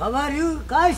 How are you, guys?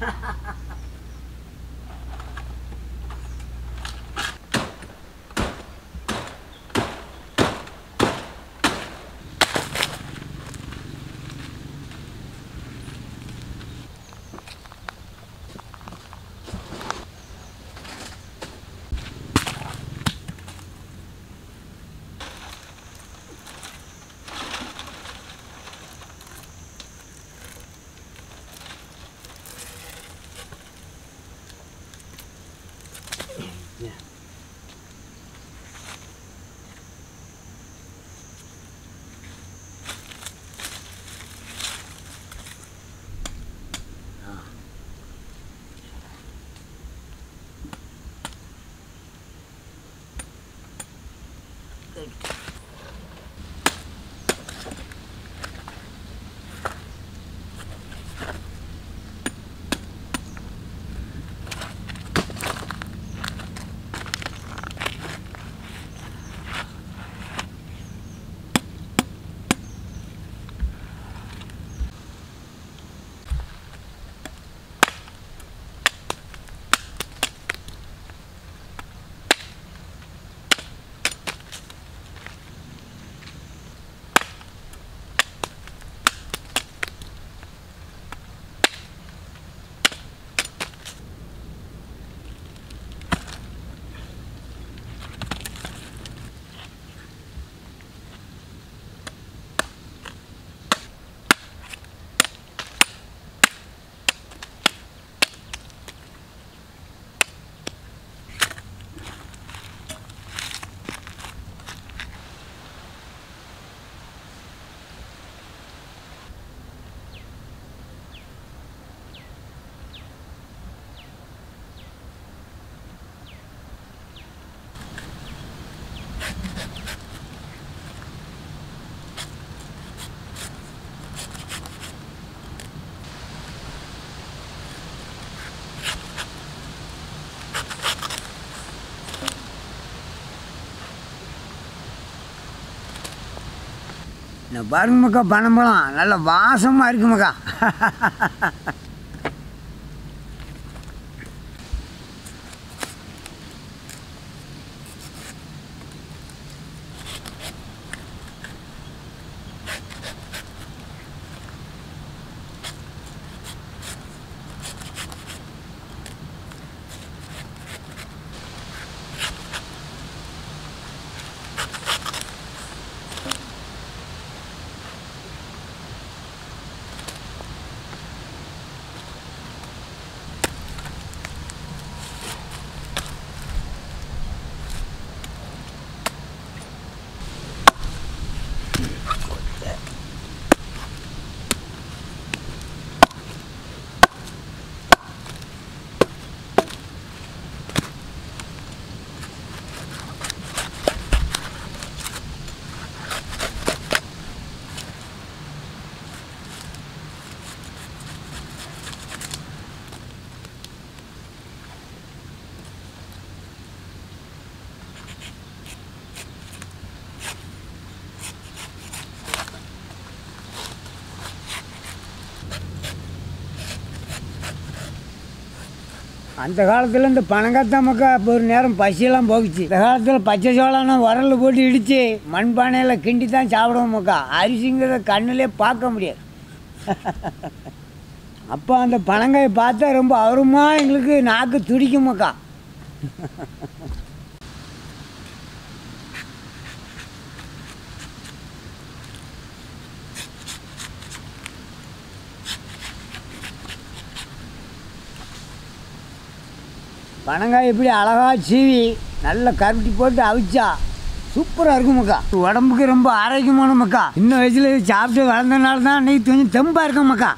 இந்த பாருங்க மக்கா பனம்பழம் நல்ல வாசமாக இருக்கு மக்கா அந்த காலத்தில் இந்த பனங்காத்த மக்கா இப்போ ஒரு நேரம் பசியெல்லாம் போகுச்சு இந்த காலத்தில் பச்சை சோளம்னா உரல்ல போட்டு இடித்து மண்பானையில் கிண்டி தான் சாப்பிடுவோம் மக்கா அரிசிங்கிறத கண்ணிலே பார்க்க முடியாது அப்போ அந்த பனங்காயை பார்த்தா ரொம்ப அவரமாக எங்களுக்கு நாக்கு துடிக்கும் மக்கா பனங்காய் இப்படி அழகாக சீவி நல்ல கருட்டி போட்டு அவிச்சா சூப்பராக இருக்கும் மக்கா உடம்புக்கு ரொம்ப ஆரோக்கியமான மக்கா சின்ன வயசுல இது சாப்பிட்டு வளர்ந்தனால தான் இன்னைக்கு கொஞ்சம் தெம்பாக இருக்கும் மக்கா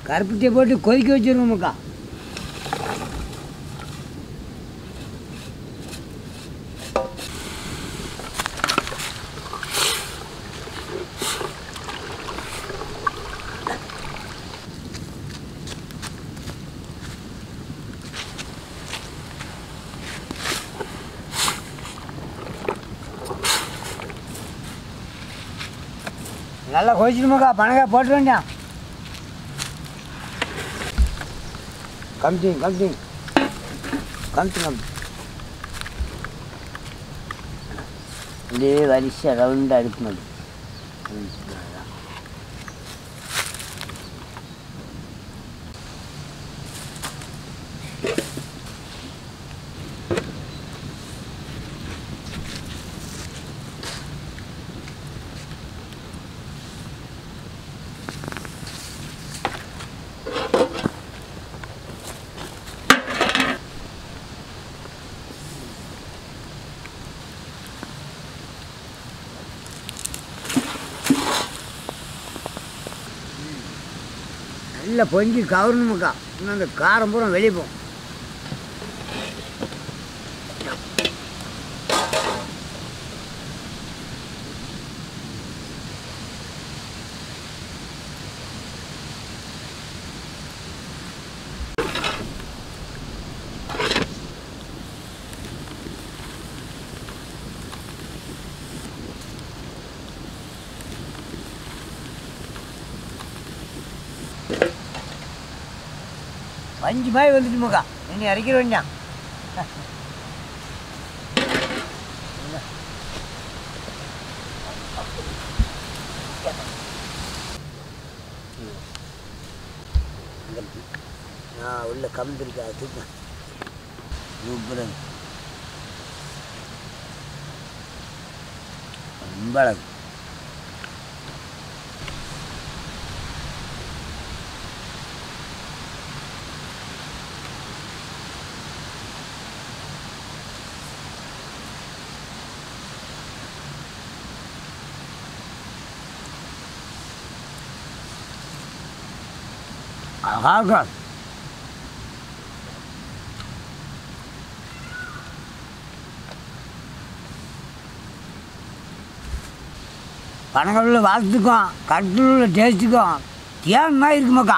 கருப்பட்டியை போட்டு கொதிக்க வச்சிருவோம்க்கா நல்லா கொதிச்சிடுமாக்கா பணக்காய் போட்டு வேண்டாம் கமிட்டிங் கமிட்டிங் கமிட்டி கமிட்டி அப்படியே வரிசை ரவுண்டாக எடுக்கணும் நல்லா பொங்கி கவரணுமுக்கா இன்னும் அந்த காரம் பூரா வெளியே போகும் பஞ்சு பாய் வந்துட்டுமுக்கா இனி இறக்கிற வேண்டாம் நான் உள்ள கம்பிருக்கா தூக்கம் சூப்பராக ரொம்ப அழகு அழகா இருக்கும் பனங்கல்ல வாசத்துக்கும் கட்டில் உள்ள டேஸ்ட்டுக்கும் தேன் மாதிரி இருக்குமாக்கா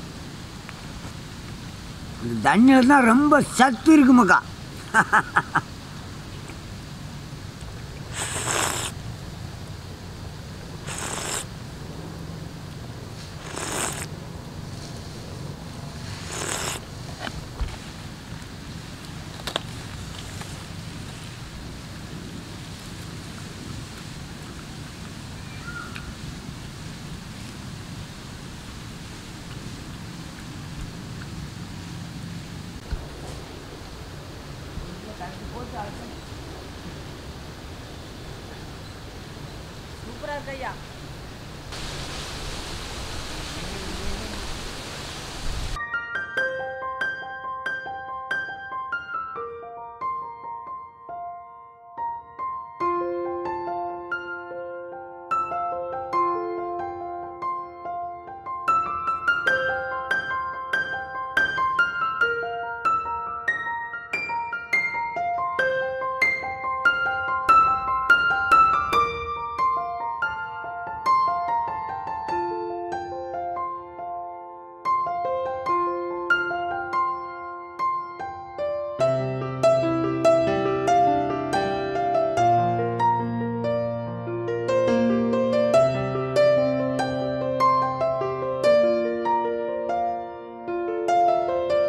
இந்த தண்ணியில் தான் ரொம்ப சத்து இருக்குமாக்கா